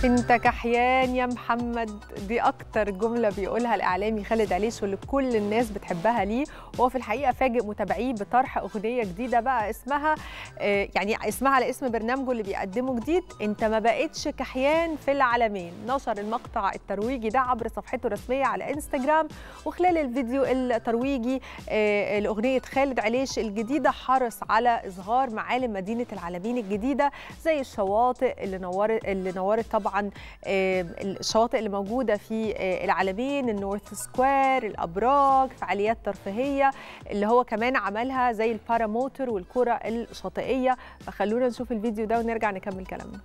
انت كحيان يا محمد دي اكتر جمله بيقولها الاعلامي خالد عليش واللي كل الناس بتحبها ليه وهو في الحقيقه فاجئ متابعيه بطرح اغنيه جديده بقى اسمها آه، يعني اسمها على اسم برنامجه اللي بيقدمه جديد انت ما بقتش كحيان في العالمين نشر المقطع الترويجي ده عبر صفحته الرسميه على انستجرام وخلال الفيديو الترويجي آه، لاغنيه خالد عليش الجديده حرص على اظهار معالم مدينه العالمين الجديده زي الشواطئ اللي نورت اللي نورت طبعا آه، الشواطئ اللي موجوده في آه، العالمين النورث سكوير الابراج فعاليات ترفيهيه اللي هو كمان عملها زي الباراموتر والكره الشاطئيه فخلونا نشوف الفيديو ده ونرجع نكمل كلامنا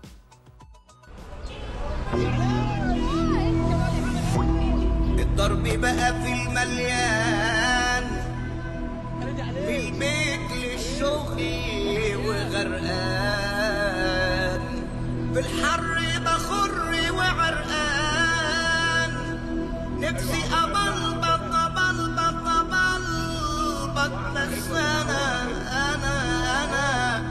الضرب بقى في المليان من البيت للشغل وغرقان في الحر بخر وعرقان نفسي أبلبط أبلبط أبلبط بس أنا أنا أنا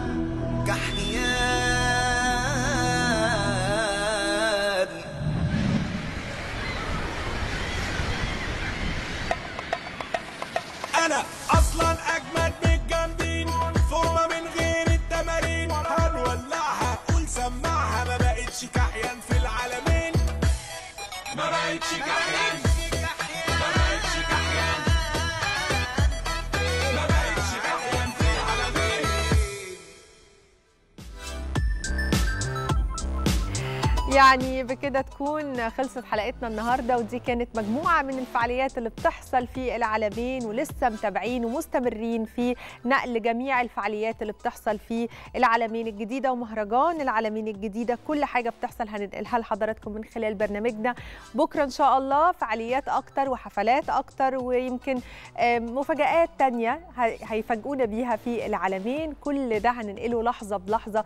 كحيان انا اصلا اجمد من الجامدين فورمه من غير التمارين هنولعها قول سمعها ما بقتش كحيان في العالمين ما بقتش كحيان ما بقتش كحيان ما بقتش كحيان في العالمين يعني بكده تكون خلصت حلقتنا النهارده ودي كانت مجموعه من الفعاليات اللي بتحصل في العالمين ولسه متابعين ومستمرين في نقل جميع الفعاليات اللي بتحصل في العالمين الجديده ومهرجان العالمين الجديده كل حاجه بتحصل هننقلها لحضراتكم من خلال برنامجنا بكره ان شاء الله فعاليات اكتر وحفلات اكتر ويمكن آم، مفاجآت تانية ه- هيفاجئونا بيها في العالمين كل ده هننقله لحظه بلحظه